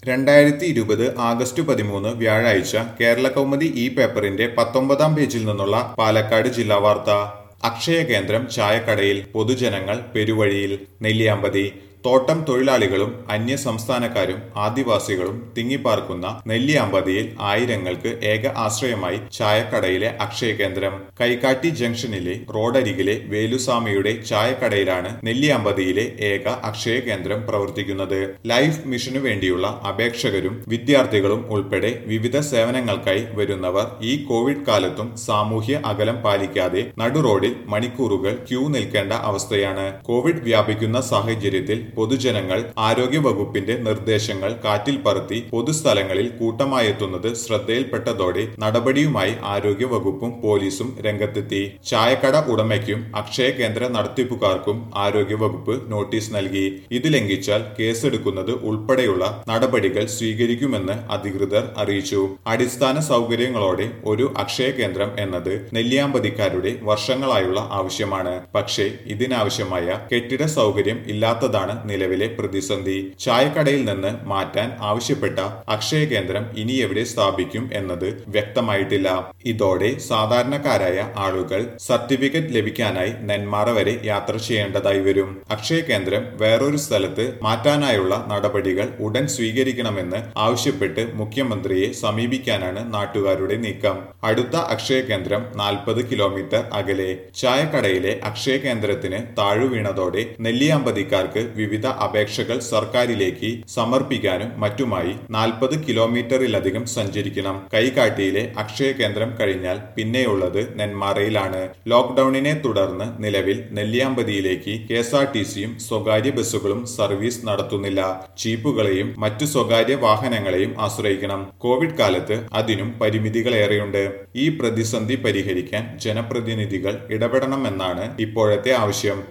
രണ്ടായിരത്തി ഇരുപത് ആഗസ്റ്റ് പതിമൂന്ന് വ്യാഴാഴ്ച കേരള കൗമുദി ഈ പേപ്പറിന്റെ പത്തൊമ്പതാം പേജിൽ നിന്നുള്ള പാലക്കാട് ജില്ലാ വാർത്ത അക്ഷയ കേന്ദ്രം ചായക്കടയിൽ പൊതുജനങ്ങൾ പെരുവഴിയിൽ നെല്ലിയാമ്പതി തോട്ടം തൊഴിലാളികളും അന്യ സംസ്ഥാനക്കാരും ആദിവാസികളും തിങ്ങിപ്പാർക്കുന്ന നെല്ലിയാമ്പതിയിൽ ആയിരങ്ങൾക്ക് ഏക ആശ്രയമായി ചായക്കടയിലെ അക്ഷയ കേന്ദ്രം കൈക്കാട്ടി ജംഗ്ഷനിലെ റോഡരികിലെ വേലുസ്വാമിയുടെ ചായക്കടയിലാണ് നെല്ലിയാമ്പതിയിലെ ഏക അക്ഷയ കേന്ദ്രം പ്രവർത്തിക്കുന്നത് ലൈഫ് മിഷനു വേണ്ടിയുള്ള അപേക്ഷകരും വിദ്യാർത്ഥികളും ഉൾപ്പെടെ വിവിധ സേവനങ്ങൾക്കായി വരുന്നവർ ഈ കോവിഡ് കാലത്തും സാമൂഹ്യ അകലം പാലിക്കാതെ നടുറോഡിൽ മണിക്കൂറുകൾ ക്യൂ നിൽക്കേണ്ട അവസ്ഥയാണ് കോവിഡ് വ്യാപിക്കുന്ന സാഹചര്യത്തിൽ പൊതുജനങ്ങൾ ആരോഗ്യ വകുപ്പിന്റെ നിർദ്ദേശങ്ങൾ കാറ്റിൽ പറത്തി പൊതുസ്ഥലങ്ങളിൽ കൂട്ടമായെത്തുന്നത് ശ്രദ്ധയിൽപ്പെട്ടതോടെ നടപടിയുമായി ആരോഗ്യ വകുപ്പും പോലീസും രംഗത്തെത്തി ചായക്കട ഉടമയ്ക്കും അക്ഷയ കേന്ദ്ര നടത്തിപ്പുകാർക്കും ആരോഗ്യ വകുപ്പ് നോട്ടീസ് നൽകി ഇത് ലംഘിച്ചാൽ കേസെടുക്കുന്നത് ഉൾപ്പെടെയുള്ള നടപടികൾ സ്വീകരിക്കുമെന്ന് അധികൃതർ അറിയിച്ചു അടിസ്ഥാന സൗകര്യങ്ങളോടെ ഒരു അക്ഷയ കേന്ദ്രം എന്നത് നെല്ലിയാമ്പതിക്കാരുടെ വർഷങ്ങളായുള്ള ആവശ്യമാണ് പക്ഷേ ഇതിനാവശ്യമായ കെട്ടിട സൗകര്യം ഇല്ലാത്തതാണ് നിലവിലെ പ്രതിസന്ധി ചായക്കടയിൽ നിന്ന് മാറ്റാൻ ആവശ്യപ്പെട്ട അക്ഷയ കേന്ദ്രം ഇനി എവിടെ സ്ഥാപിക്കും എന്നത് വ്യക്തമായിട്ടില്ല ഇതോടെ സാധാരണക്കാരായ ആളുകൾ സർട്ടിഫിക്കറ്റ് ലഭിക്കാനായി നെന്മാറ വരെ യാത്ര ചെയ്യേണ്ടതായി വരും അക്ഷയ കേന്ദ്രം വേറൊരു സ്ഥലത്ത് മാറ്റാനായുള്ള നടപടികൾ ഉടൻ സ്വീകരിക്കണമെന്ന് ആവശ്യപ്പെട്ട് മുഖ്യമന്ത്രിയെ സമീപിക്കാനാണ് നാട്ടുകാരുടെ നീക്കം അടുത്ത അക്ഷയ കേന്ദ്രം നാൽപ്പത് കിലോമീറ്റർ അകലെ ചായക്കടയിലെ അക്ഷയ കേന്ദ്രത്തിന് താഴു വീണതോടെ നെല്ലിയാമ്പതിക്കാർക്ക് വിവിധ അപേക്ഷകൾ സർക്കാരിലേക്ക് സമർപ്പിക്കാനും മറ്റുമായി നാൽപ്പത് കിലോമീറ്ററിലധികം സഞ്ചരിക്കണം കൈകാട്ടിയിലെ അക്ഷയ കേന്ദ്രം കഴിഞ്ഞാൽ പിന്നെയുള്ളത് നെന്മാറയിലാണ് ലോക്ഡൌണിനെ തുടർന്ന് നിലവിൽ നെല്ലിയാമ്പതിയിലേക്ക് കെ എസ് ആർ ടി സിയും സ്വകാര്യ ബസ്സുകളും സർവീസ് നടത്തുന്നില്ല ജീപ്പുകളെയും മറ്റു സ്വകാര്യ വാഹനങ്ങളെയും ആശ്രയിക്കണം കോവിഡ് കാലത്ത് അതിനും പരിമിതികളേറെയുണ്ട് ഈ പ്രതിസന്ധി പരിഹരിക്കാൻ ജനപ്രതിനിധികൾ ഇടപെടണമെന്നാണ് ഇപ്പോഴത്തെ ആവശ്യം